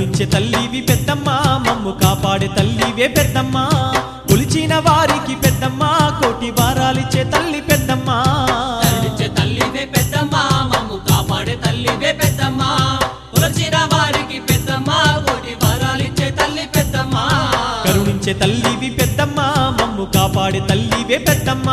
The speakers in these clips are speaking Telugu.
కరుణించే తల్లివి పెద్దమ్మ మమ్ము కాపాడే తల్లివే పెద్దమ్మ కొలిచిన వారికి పెద్దమ్మ కోటి వారాలిచ్చే తల్లి పెద్దమ్మ కరుణించే తల్లివే పెద్దమ్మ మమ్ము కాపాడే తల్లివే పెద్దమ్మ కొలచిన వారికి పెద్దమ్మ కోటి వరాలిచ్చే తల్లి పెద్దమ్మ కరుణించే తల్లివి పెద్దమ్మ మమ్ము కాపాడే తల్లివే పెద్దమ్మ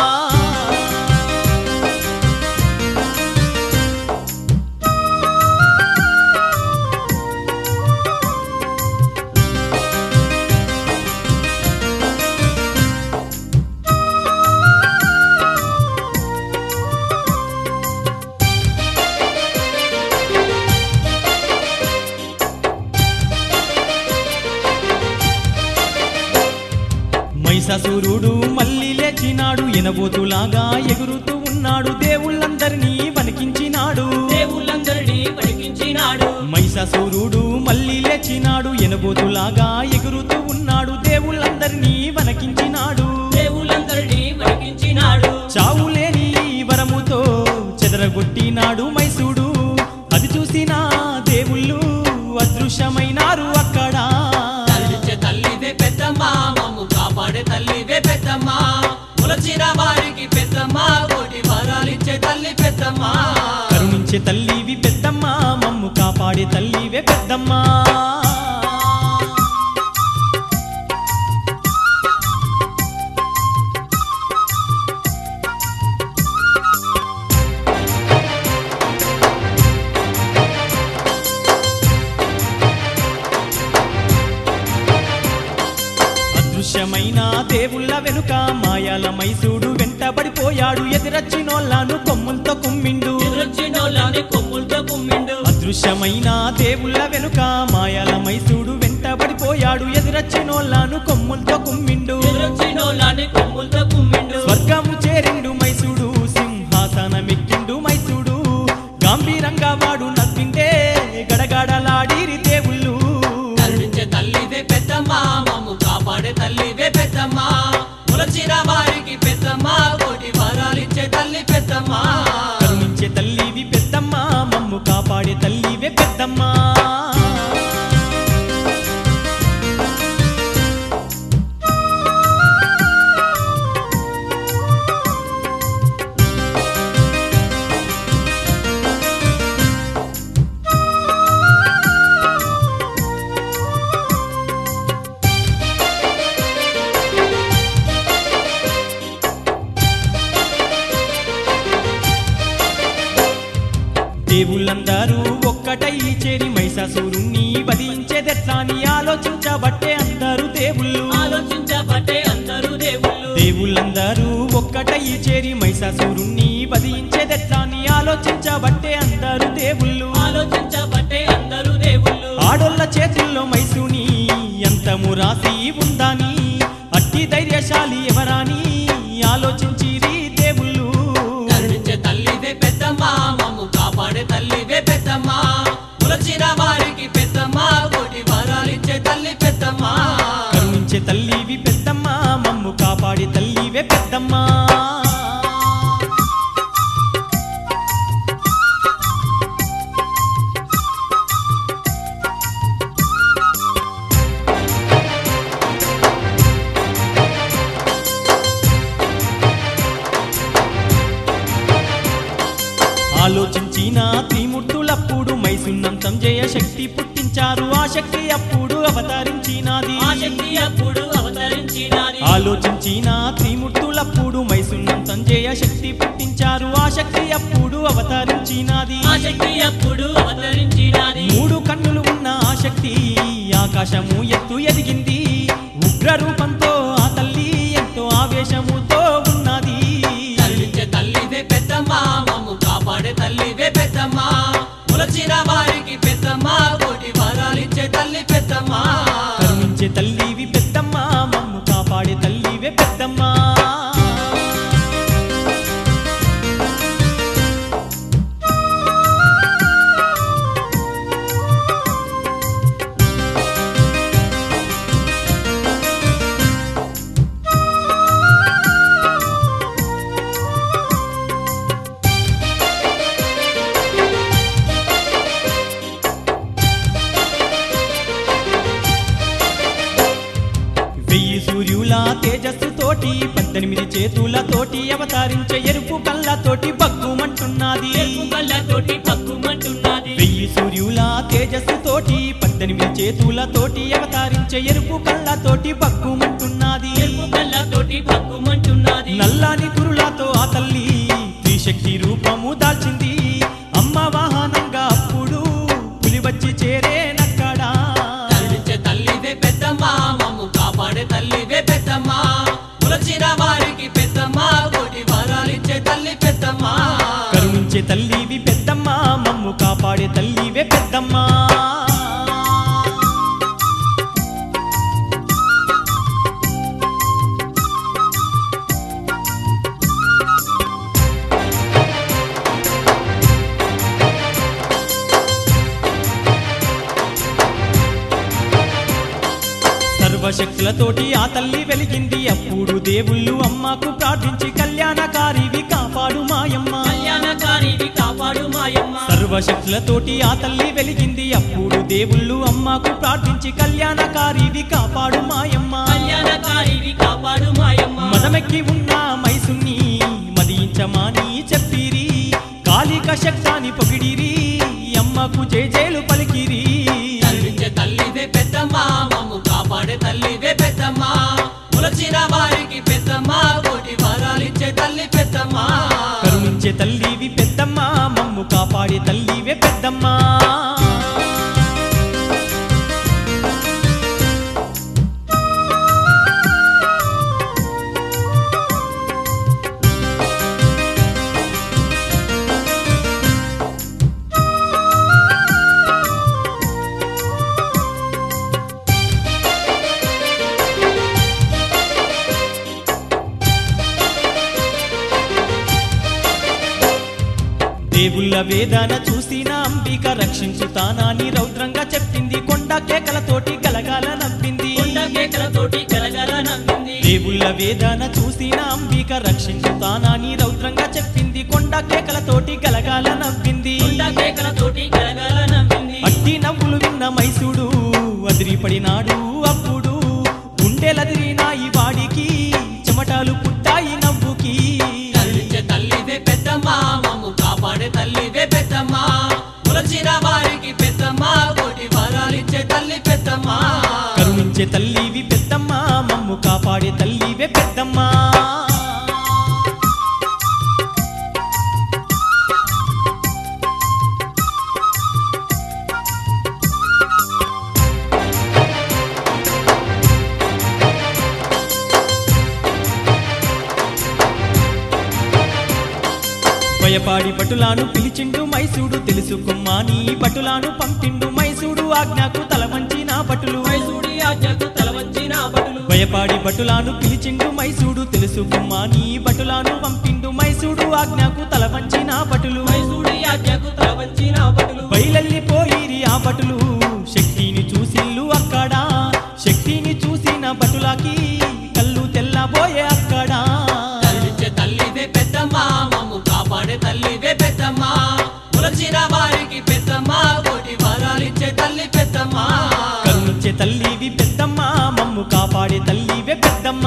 మైసాసురుడు మళ్ళీ లేచినాడు ఎనబోతులాగా ఎగురుతూ ఉన్నాడు దేవుళ్ళందరినీ వణికించినాడు దేవుళ్ళందరినీ పలికించినాడు మైసాసురుడు మళ్ళీ లేచినాడు ఎనబోతులాగా ఎగురుతూ ఉన్నాడు దేవుళ్ళందరినీ వణకించినాడు దేవుళ్ళందరినీ పలికించినాడు చావులేని వరముతో చెదరగొట్టినాడు మైసూడు అది చూసిన దేవుళ్ళు అదృశ్యమైనారు అక్కడ కరుణించే తల్లివే పెద్దమ్మ మమ్ము కాపాడే తల్లివే పెద్దమ్మ కొలచిన వారికి పెద్దమ్మ కోటి వరాలిచ్చే తల్లి పెద్దమ్మ కరుణించే తల్లివి పెద్దమ్మ మమ్ము కాపాడే తల్లివే పెద్దమ్మ అదృశ్యమైన దేవుళ్ళ వెనుక మాయాల మైసూడు వెంటబడిపోయాడు ఎదిరచ్చినోళ్ళను కొమ్ములతో కుమ్మిండు ఎదురొచ్చినోళ్ళని కొమ్ములతో కుమ్మిండు అదృశ్యమైన దేవుళ్ళ వెనుక మాయాల మైసూడు వెంటబడిపోయాడు ఎదిరచ్చినోళ్ళను కొమ్ములతో కుమ్మిండు ఎదురొచ్చినోళ్ళని కొమ్ములతో కుమ్మిండు స్వర్గము చేరిండు మైసూడు సింహాసనమెక్కిండు మైసూడు గంభీరంగా వాడు నవ్విండే గడగడలాడిరి దేవుళ్ళు కరుణించే తల్లివే పెద్దమ్మ మమ్ము కాపాడే తల్లివే పెద్దమ్మ కొలచిన వారికి పెద్దమ్మ కోటి వరాలిచ్చే తల్లి పెద్దమ్మ కరుణించే తల్లివి పెద్దమ్మ మమ్ము కాపాడే తల్లివే పెద్దమ్మ దేవుళ్ళందరూ ఒక్కటై చేరి మైసాసురుణ్ణి వధించేదెట్లా అని ఆలోచించబట్టే అందరూ దేవుళ్ళు ఆలోచించబట్టే అందరూ దేవుళ్ళు దేవుళ్ళందరూ ఒక్కటై చేరి మైసాసురుణ్ణి వధించేదెట్లా అని ఆలోచించబట్టే అందరూ దేవుళ్ళు ఆలోచించబట్టే అందరూ దేవుళ్ళు ఆడోళ్ళ చేతుల్లో మైసూని అంతము రాసి ఉందాని అట్టి ధైర్యశాలి ఎవరాని ఆలోచించిరి దేవుళ్ళు కరుణించే తల్లివే పెద్దమ్మ మమ్ము కాపాడే తల్లివే పెద్దమ్మ కొలచిన వారికి పెద్దమ్మ కోటి వరాలిచ్చే తల్లి పెద్దమ్మ కరుణించే తల్లివి పెద్దమ్మ మమ్ము కాపాడి తల్లివే పెద్దమ్మ ఆలోచించిన త్రిమూర్తులప్పుడు మైసున్నంతం జయ శక్తి పుట్టించారు ఆ శక్తి అప్పుడు అవతరించినది ఆ శక్తి అప్పుడు అవతరించినది ఆలోచించిన త్రిమూర్తులప్పుడు మైసున్నంతం జయ శక్తి పుట్టించారు ఆ శక్తి అప్పుడు అవతరించినది ఆ శక్తి అప్పుడు అవతరించినది మూడు కన్నులు ఉన్న ఆ శక్తి ఆకాశము ఎత్తు ఎదిగింది ఉగ్ర రూపంతో ఆ తల్లి ఎంతో ఆవేశముతో ఉన్నది కరుణించే తల్లివే పెద్దమ్మ మమ్ము కాపాడే తల్లివే పెద్దమ్మ కొలచిన వారికి పెద్దమ్మ కోటి వరాలిచ్చే తల్లి పెద్దమ్మ కరుణించే తల్లివి పెద్దమ్మ మమ్ము కాపాడే తల్లివే పెద్దమ్మ తేజస్సు తోటి పద్దెనిమిది చేతులతోటి అవతరించే ఎరుపు కళ్ళతోటి బగ్గుమంటున్నది ఎరుపు కళ్ళతోటి పక్కుమంటున్నది వెయ్యి సూర్యుల తేజస్సు తోటి పద్దెనిమిది చేతులతోటి అవతరించే ఎరుపు కళ్ళతోటి బగ్గుమంటున్నది ఎరుపు కళ్ళతోటి పక్కుమంటున్నది నల్లాని కురులతో ఆ తల్లి త్రిశక్తి రూపము దాల్చింది అమ్మ వాహనంగా అప్పుడు పులి వచ్చి చేరేనక్కడా కరుణించే తల్లివే పెద్దమ్మ మమ్ము కాపాడే తల్లివే పెద్దమ్మ పులచిన వారికి పెద్దమ్మ కోటి వరాలిచ్చే తల్లి పెద్దమ్మ కరుణించే తల్లివి పెద్దమ్మ మమ్ము కాపాడే తల్లివే పెద్దమ్మ సర్వశక్తులతోటి ఆ తల్లి వెలిగింది అప్పుడు దేవుళ్ళు అమ్మకు ప్రార్థించి కళ్యాణకారివి కాపాడు మాయమ్మ కళ్యాణకారివి కాపాడు మాయమ్మ సర్వశక్తులతోటి ఆ తల్లి వెలిగింది అప్పుడు దేవుళ్ళు అమ్మకు ప్రార్థించి కళ్యాణకారివి కాపాడు మాయమ్మ కళ్యాణకారివి కాపాడు మాయమ్మ మదమెక్కి ఉన్న మైసుని మదించమాని చెప్పిరి కాళిక శక్తాని పొగిడిరి అమ్మకు జేజేలు పలికిరి కరుణించే తల్లివే పెద్దమ్మ మమ్ము కాపాడే తల్లివే పెద్దమ్మ పులచిన వారికి పెద్దమ్మ కోటి వరాలిచ్చే తల్లి పెద్దమ్మ కరుణించే తల్లివి పెద్దమ్మ మమ్ము కాపాడే తల్లివే పెద్దమ్మ దేవుళ్ళ వేదన చూసిన అంబిక రక్షించుతానని రౌద్రంగా చెప్పింది కొండ కేకలతోటి గలగాల నవ్వింది కొండ కేకలతోటి కలగల నవ్వింది దేవుళ్ళ వేదన చూసిన అంబిక రక్షించుతానని రౌద్రంగా చెప్పింది కొండ కేకలతోటి గలగాల నవ్వింది కొండ కేకలతోటి కలగల నవ్వింది అట్టి నవ్వులు విన్న మైసూడు అదిరిపడినాడు అప్పుడు గుండెలదిరినాయి వాడికి చెమటాలు పుట్టాయి నవ్వుకి కరుణించే తల్లివే పెద్దమ్మ మమ్ము కాపాడే తల్లివే పెద్దమ్మ పులచిన వారికి పెద్దమ్మ కోటి వరాలిచ్చే తల్లి పెద్దమ్మ కరుణించే తల్లివి పెద్దమ్మ మమ్ము కాపాడే తల్లివే పెద్దమ్మ భయపాడి భటులాను పిలిచిండు మైసూడు తెలుసుకుమ్మాని భటులాను పంపిండు మైసూడు ఆజ్ఞకు తల వంచిన భటులు మైసూడి ఆజ్ఞకు తల వంచిన భటులు భయపాడి భటులాను పిలిచిండు మైసూడు తెలుసుకుమ్మాని భటులాను పంపిండు మైసూడు ఆజ్ఞకు తల వంచిన భటులు మైసూడి ఆజ్ఞకు తల వంచిన భటులు బయలెల్లిపోయిరి ఆ భటులు శక్తిని చూసిల్లు అక్కడ శక్తిని చూసిన భటులకి కళ్ళు తెల్లబోయే అక్కడ కరుణించే తల్లివే పెద్దమ్మ మమ్ము కాపాడే తల్లివే పెద్దమ్మ పులచిన వారికి పెద్దమ్మ కోటి వరాలిచ్చే తల్లి పెద్దమ్మ కరుణించే తల్లివి పెద్దమ్మ మమ్ము కాపాడే తల్లివే పెద్దమ్మ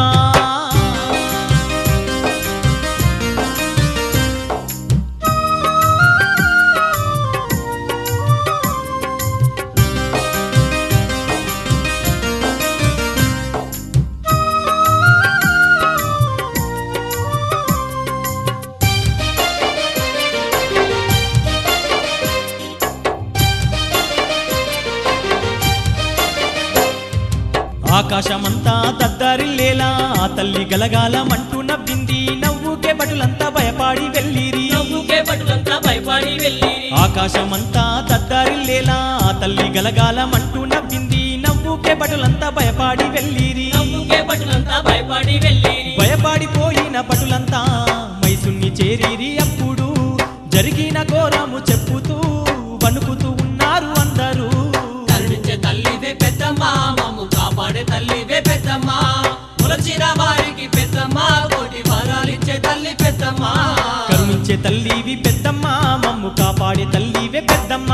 ఆకాశమంతా దద్దరిల్లేలా ఆ తల్లి గలగాలమంటూ నవ్వింది నవ్వుకే బటులంతా భయపాడి వెళ్ళిరి నవ్వుకే భటులంతా భయపడి వెళ్ళి ఆకాశమంతా దద్దరిల్లేలా ఆ తల్లి గలగాలమంటూ నవ్వింది నవ్వుకే బటులంతా భయపాడి వెళ్ళిరి నవ్వుకే భటులంతా భయపడి వెళ్ళి భయపాడిపోయిన భటులంతా మైసున్ని చేరిరి అప్పుడు జరిగిన ఘోరము చెప్పుతూ వణుకుతూ ఉన్నారు అందరూ కరుణించే తల్లివే పెద్దమ్మ మమ్ము కాపాడే తల్లివే పెద్దమ్మ పులచిన వారికి పెద్దమ్మ కోటి వరాలిచ్చే తల్లి పెద్దమ్మ కరుణించే తల్లివి పెద్దమ్మ మమ్ము కాపాడే తల్లివే పెద్దమ్మ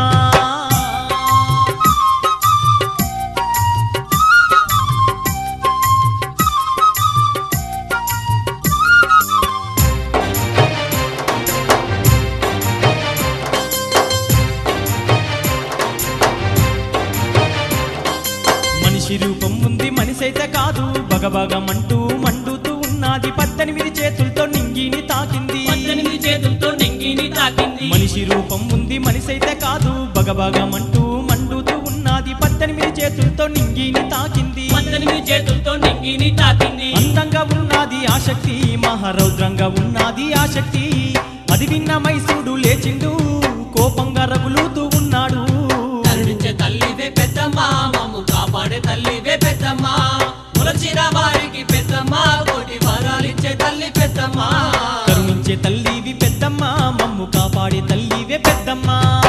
మనిషి రూపం ఉంది మనిషైతే కాదు బగబగమంటూ మండుతూ ఉన్నది పద్దెనిమిది చేతులతో నింగిని తాకింది పద్దెనిమిది చేతులతో నింగిని తాకింది మనిషి రూపం ఉంది మనిషైతే కాదు బగబగమంటూ మండుతూ ఉన్నది పద్దెనిమిది చేతులతో నింగిని తాకింది పద్దెనిమిది చేతులతో నింగిని తాకింది అందంగా ఉన్నది ఆసక్తి మహారౌద్రంగా ఉన్నది ఆసక్తి అది విన్న మైసూడు లేచిండు కోపంగా రగులుతూ ఉన్నాడు కరుణించే తల్లివే పెద్దమ్మ మమ్ము కాపాడే తల్లివే పెద్దమ్మ ములచిన వారికి పెద్దమ్మ కోటి వరాలిచ్చే తల్లి పెద్దమ్మ కరుణించే తల్లివి పెద్దమ్మ మమ్ము కాపాడే తల్లివే పెద్దమ్మ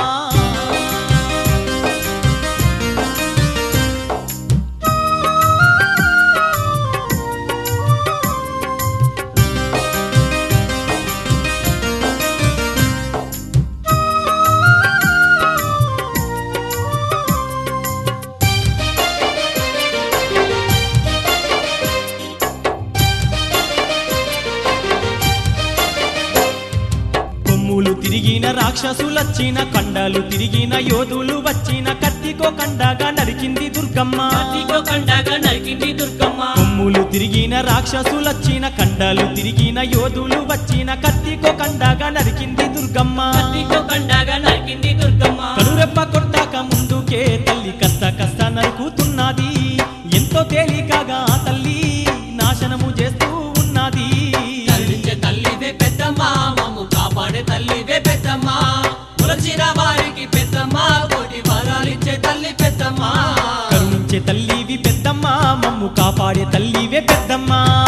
కొమ్ములు తిరిగిన రాక్షసులొచ్చిన కండాలు తిరిగిన యోధులు వచ్చిన కత్తికో కండగా నరికింది దుర్గమ్మ కత్తితో కండగా నరికింది దుర్గమ్మ కొమ్ములు తిరిగిన రాక్షసులొచ్చిన కండాలు తిరిగిన యోధులు వచ్చిన కత్తికో కండగా నరికింది దుర్గమ్మ కత్తితో కండగా నరికింది దుర్గమ్మ కనురెప్ప కొట్టాక ముందుకే తల్లి కస్త కస్త నరుకుతున్నది ఎంతో తేలికగా ఆ తల్లి నాశనము చేస్తూ ఉన్నది కరుణించే తల్లివే పెద్దమ్మ మమ్ము కాపాడే తల్లివే పెద్దమ్మ ములచిన వారికి పెద్దమ్మ కోటి వరాలిచ్చే తల్లి పెద్దమ్మ కరుణించే తల్లివి పెద్దమ్మ మమ్ము కాపాడే తల్లివే పెద్దమ్మ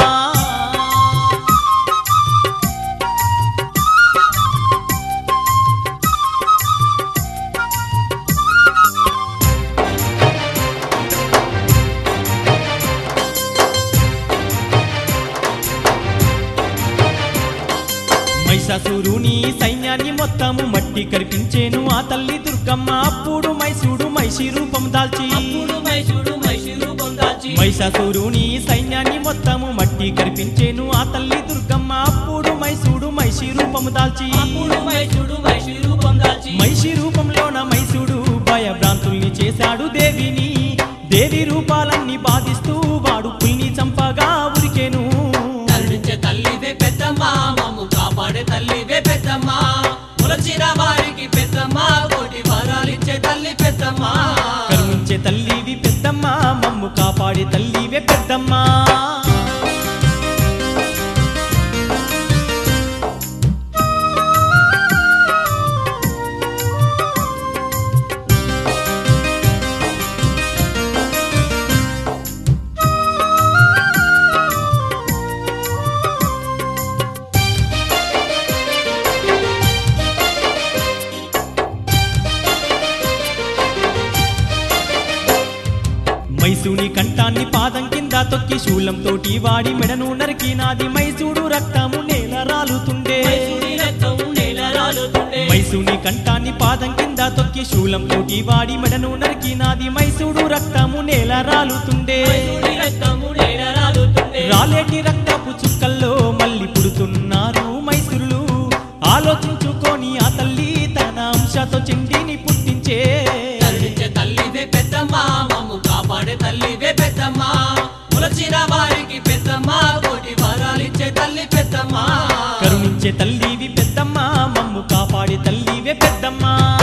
మైసాసురుని సైన్యాన్ని మొత్తము మట్టి కరిపించేను ఆ తల్లి దుర్గమ్మ అప్పుడు మైసూడు మైషి రూపం దాల్చి అప్పుడు మైసూడు మైసూరు రూపం దాల్చి మైసాసురుని సైన్యాన్ని మొత్తము మట్టి కరిపించేను ఆ తల్లి దుర్గమ్మ అప్పుడు మైసూడు మైషి రూపము దాల్చి అప్పుడు మైసూడు మైసూరు రూపం దాల్చి మైషి రూపంలోన మైసూడు భయభ్రాంతుల్ని చేశాడు దేవిని దేవి రూపాలన్నీ బాధిస్తూ వాడు పుల్ని చంపగా ఉరికెను కరుణించే తల్లివే పెద్దమ్మ మమ్ము కాపాడే తల్లివే పెద్దమ్మ ములచిన వారికి పెద్దమ్మ కోటి వరాలిచ్చే తల్లి పెద్దమ్మ కరుణించే తల్లివి పెద్దమ్మ మమ్ము కాపాడే తల్లివే పెద్దమ్మ మైసూని కంఠాన్ని పాదం కింద తొక్కి శూలంతోటి వాడి మెడను నరికినాది మైసూడు రక్తము నేల రాలుతుండే మైసూరి రక్తం నేల రాలుతుండే మైసూని కంఠాన్ని పాదం కింద తొక్కి శూలంతోటి వాడి మెడను నరికినాది మైసూడు రక్తము నేల రాలుతుండే మైసూరి రక్తము నేల రాలుతుండే రాలేటి రక్తపు చుక్కల్లో మళ్ళీ పుడుతున్నారు మైసూరులు ఆలోచించుకొని ఆ తల్లి తన అంశతో చెండిని పుట్టించే కరుణించే తల్లివే పెద్దమ్మ మమ్ము కాపాడే తల్లివే పెద్దమ్మ ములచిన వారికి పెద్దమ్మ కోటి వరాలిచ్చే తల్లి పెద్దమ్మ కరుణించే తల్లివి పెద్దమ్మ మమ్ము కాపాడే తల్లివే పెద్దమ్మ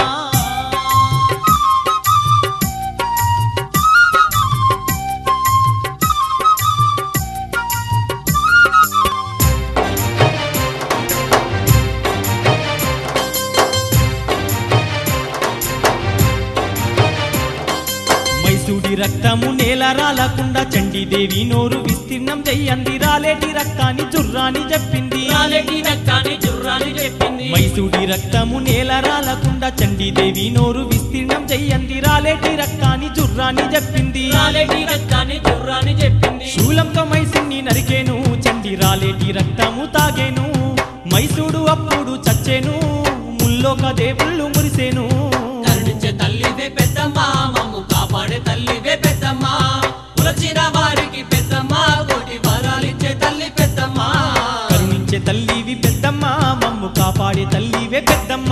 మైసూడి రక్తము నేల రాలకుండా చండీదేవి నోరు విస్తీర్ణం చెయ్యంది రాలేటి రక్తాన్ని జుర్రాని చెప్పింది రాలేటి రక్తాన్ని జుర్రాని చెప్పింది మైసూడి రక్తము నేల రాలకుండా చండీదేవి నోరు విస్తీర్ణం చెయ్యంది రాలేటి రక్తాన్ని జుర్రాని చెప్పింది రాలేటి రక్తాన్ని జుర్రాని చెప్పింది శూలంతో మైసూడిని నరికేను చండి రాలేటి రక్తము తాగేను మైసూడు అప్పుడు చచ్చేను ముల్లోక దేవుళ్ళు మురిసేను కరుణించే తల్లివే పెద్దమ్మ మమ్ము కాపాడే తల్లివే పెద్దమ్మ కులచిన వారికి పెద్దమ్మ కోటి వరాలిచ్చే తల్లి పెద్దమ్మ కరుణించే తల్లివి పెద్దమ్మ మమ్ము కాపాడే తల్లివే పెద్దమ్మ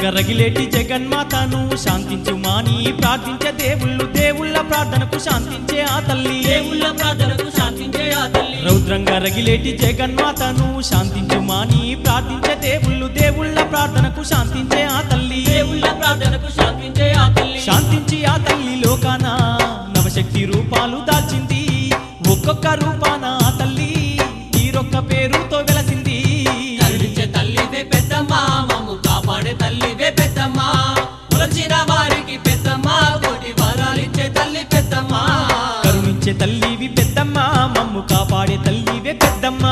రౌద్రంగా రగిలేటి జగన్మాతను శాంతించు మాని ప్రార్థించే దేవుళ్ళు దేవుళ్ళ ప్రార్థనకు శాంతించే ఆ తల్లి దేవుళ్ళ ప్రార్థనకు శాంతించే ఆ తల్లి రౌద్రంగా రగిలేటి జగన్మాతను శాంతించు మాని ప్రార్థించే దేవుళ్ళు దేవుళ్ళ ప్రార్థనకు శాంతించే ఆ తల్లి దేవుళ్ళ ప్రార్థనకు శాంతించే ఆ తల్లి శాంతించి ఆ తల్లి లోకాన నవశక్తి రూపాలు దాల్చింది ఒక్కొక్క రూపాన ఆ తల్లి తీరొక్క పేరుతో వెలసింది కరుణించే తల్లివే పెద్దమ్మ మమ్ము కాపాడే తల్లివే పెద్దమ్మ కొలచిన వారికి పెద్దమ్మ కోటి వరాలిచ్చే తల్లి పెద్దమ్మ కరుణించే తల్లివి పెద్దమ్మ మమ్ము కాపాడే తల్లివే పెద్దమ్మ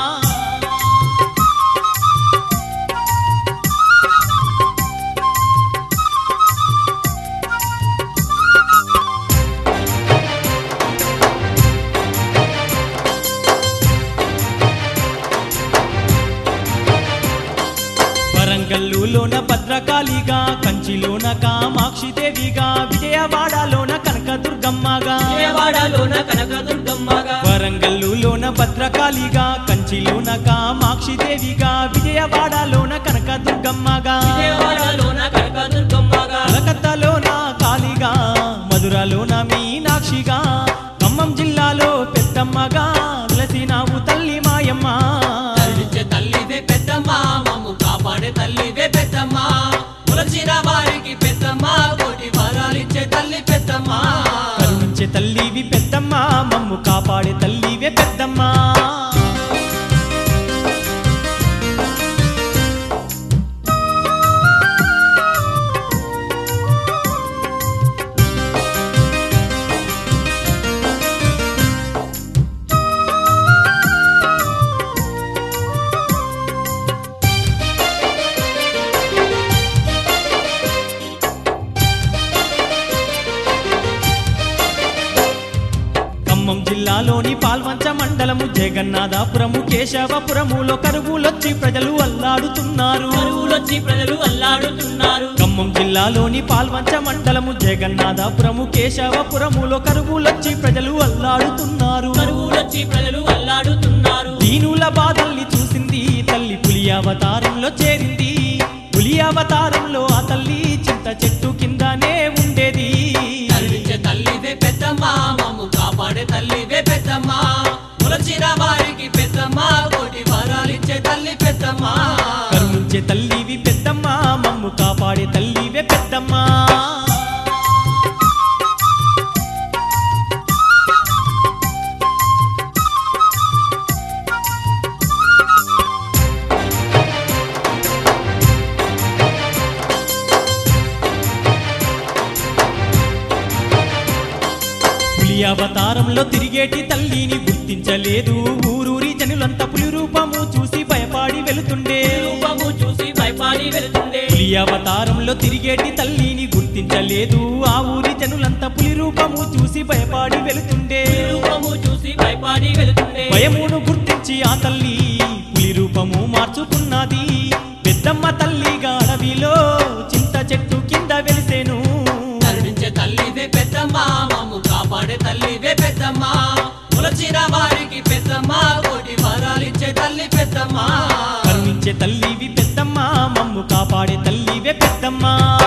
వరంగల్లులోన భద్రకాళిగా కంచిలోన కామాక్షి దేవిగా విజయవాడలోన కనకదుర్గమ్మగా విజయవాడలోన కనకదుర్గమ్మగా వరంగల్లులోన భద్రకాళిగా కంచిలోన కామాక్షి దేవిగా విజయవాడలోన కనకదుర్గమ్మగా విజయవాడలోన కనకదుర్గమ్మగా కలకత్తాలోన కాళిగా మధురలోన మీనాక్షిగా ఖమ్మం జిల్లాలో పెద్దమ్మగా వెలసినావు తల్లి మాయమ్మ కరుణించే తల్లివే పెద్దమ్మ మమ్ము కాపాడే తల్లివే పెద్దమ్మ కొలచిన వారికి పెద్దమ్మ కోటి వరాలిచ్చే తల్లి పెద్దమ్మ కరుణించే తల్లివి పెద్దమ్మ మమ్ము కాపాడే తల్లివే పెద్దమ్మ ఖమ్మం జిల్లాలోని పాల్వంచ మండలము జగన్నాథపురము కేశవపురములో కరువులొచ్చి ప్రజలు అల్లాడుతున్నారు కరువులొచ్చి ప్రజలు అల్లాడుతున్నారు ఖమ్మం జిల్లాలోని పాల్వంచ మండలము జగన్నాథపురము కేశవపురములో కరువులొచ్చి ప్రజలు అల్లాడుతున్నారు కరువులొచ్చి ప్రజలు అల్లాడుతున్నారు దీనుల బాధల్ని చూసింది తల్లి పులి అవతారంలో చేరింది పులి అవతారంలో ఆ తల్లి చింత చెట్టు కిందనే ఉండేది కరుణించే తల్లివే పెద్దమ్మ మమ్ము కాపాడే తల్లివే పెద్దమ్మ కొలచిన వారికి పెద్దమ్మ కోటి వరాలిచ్చే తల్లి పెద్దమ్మ కరుణించే తల్లివి పెద్దమ్మ మమ్ము కాపాడే తల్లివే పెద్దమ్మ పులి అవతారంలో తిరిగేటి తల్లిని గుర్తించలేదు ఊరూరి జనులంతా పులి రూపము చూసి భయపాడి వెళుతుండే రూపము చూసి భయపాడి వెళ్తుండే పులి అవతారంలో తిరిగేటి తల్లిని గుర్తించలేదు ఆ ఊరి జనులంతా పులి రూపము చూసి భయపాడి వెళుతుండే రూపము చూసి భయపాడి వెళ్తుండే భయమును గుర్తించి ఆ తల్లి పులి రూపము మార్చుకున్నది పెద్దమ్మ తల్లిగా అడవిలో చింత చెట్టు కింద వెలిసేను కరుణించే తల్లివే పెద్దమ్మ మమ్ము కాపాడే తల్లివే పెద్దమ్మ కొలచిన వారికి పెద్దమ్మ కోటి వరాలిచ్చే తల్లి పెద్దమ్మ కరుణించే తల్లివి పెద్దమ్మ మమ్ము కాపాడే తల్లివే పెద్దమ్మ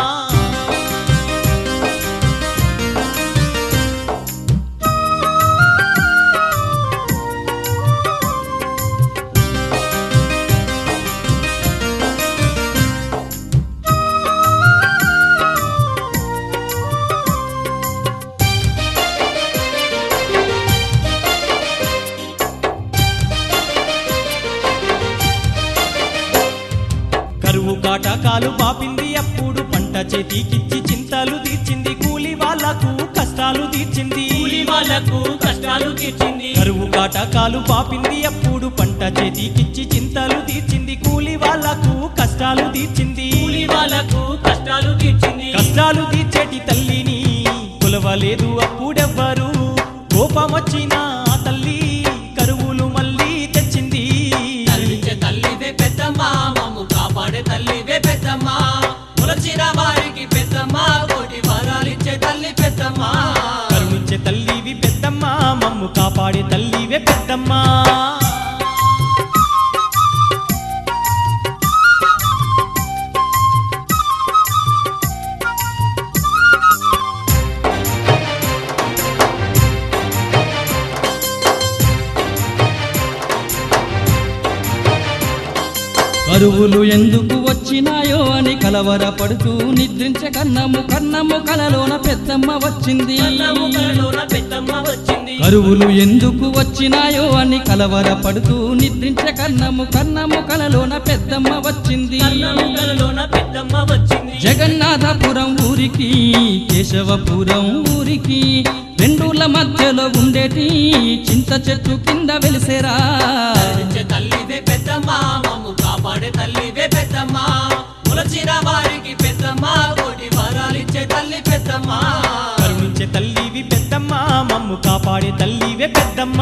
కరువు కాటకాలు పాపింది అప్పుడు పంట చేతికిచ్చి చింతలు తీర్చింది కూలి వాళ్ళకు కష్టాలు తీర్చింది కూలి వాళ్ళకు కష్టాలు తీర్చింది కరువు కాటకాలు పాపింది అప్పుడు పంట చేతికిచ్చి చింతలు తీర్చింది కూలి వాళ్ళకు కష్టాలు తీర్చింది కూలి వాళ్ళకు కష్టాలు తీర్చింది కష్టాలు తీర్చేటి తల్లిని కొలవలేదు అప్పుడెవ్వరు కోపమొచ్చిన ఆ తల్లి కరువులు మళ్ళీ తెచ్చింది తల్లిచ్చే తల్లివే పెద్దమ్మ మమ్ము కాపాడే తల్లివే పెద్దమ్మ కొలచిన వారికి పెద్దమ్మ కోటి వరాలిచ్చే తల్లి పెద్దమ్మ కరుణించే తల్లివి పెద్దమ్మ మమ్ము కాపాడే తల్లివే పెద్దమ్మ కరువులు ఎందుకు వచ్చినాయో అని కలవరపడుతూ నిద్రించే కన్నము కన్నము కలలోన పెద్దమ్మ వచ్చింది కన్నము కలలోన పెద్దమ్మ వచ్చింది కరువులు ఎందుకు వచ్చినాయో అని కలవరపడుతూ నిద్రించే కన్నము కన్నము కలలోన పెద్దమ్మ వచ్చింది కన్నము కలలోన పెద్దమ్మ వచ్చింది జగన్నాథపురం ఊరికి కేశవపురం ఊరికి రెండుల మధ్యలో ఉండేటి చింత చెట్టు కింద వెలిసేరా కరుణించే తల్లివే పెద్దమ్మ మమ్ము కాపాడే తల్లివే పెద్దమ్మ ములచిన వారికి పెద్దమ్మ కోటి వరాలిచ్చే తల్లి పెద్దమ్మ కరుణించే తల్లివి పెద్దమ్మ మమ్ము కాపాడే తల్లివే పెద్దమ్మ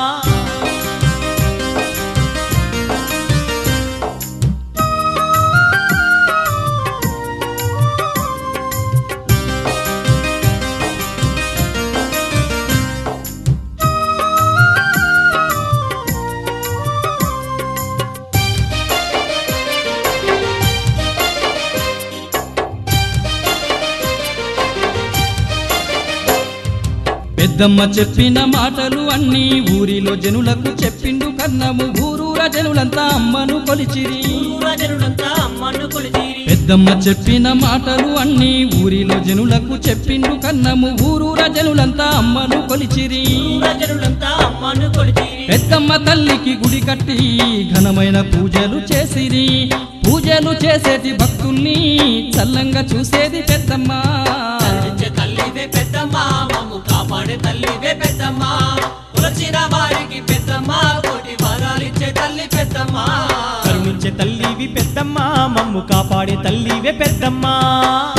పెద్దమ్మ చెప్పిన మాటలు అన్నీ ఊరిలో జనులకు చెప్పిండు కన్నము ఊరూర జనులంతా అమ్మను కొలిచిరి జనులంతా అమ్మను కొలితీరి పెద్దమ్మ చెప్పిన మాటలు అన్నీ ఊరిలో జనులకు చెప్పిండు కన్నము ఊరూర జనులంతా అమ్మను కొలిచిరి జనులంతా అమ్మను కొలితీరి పెద్దమ్మ తల్లికి గుడి కట్టి ఘనమైన పూజలు చేసిరి పూజలు చేసేటి భక్తుల్ని చల్లంగా చూసేది పెద్దమ్మ కరుణించే తల్లివే పెద్దమ్మ మమ్ము కాపాడే తల్లివే పెద్దమ్మ కొలచిన వారికి పెద్దమ్మ కోటి వరాలిచ్చే తల్లి పెద్దమ్మ కరుణించే తల్లివి పెద్దమ్మ మమ్ము కాపాడే తల్లివే పెద్దమ్మ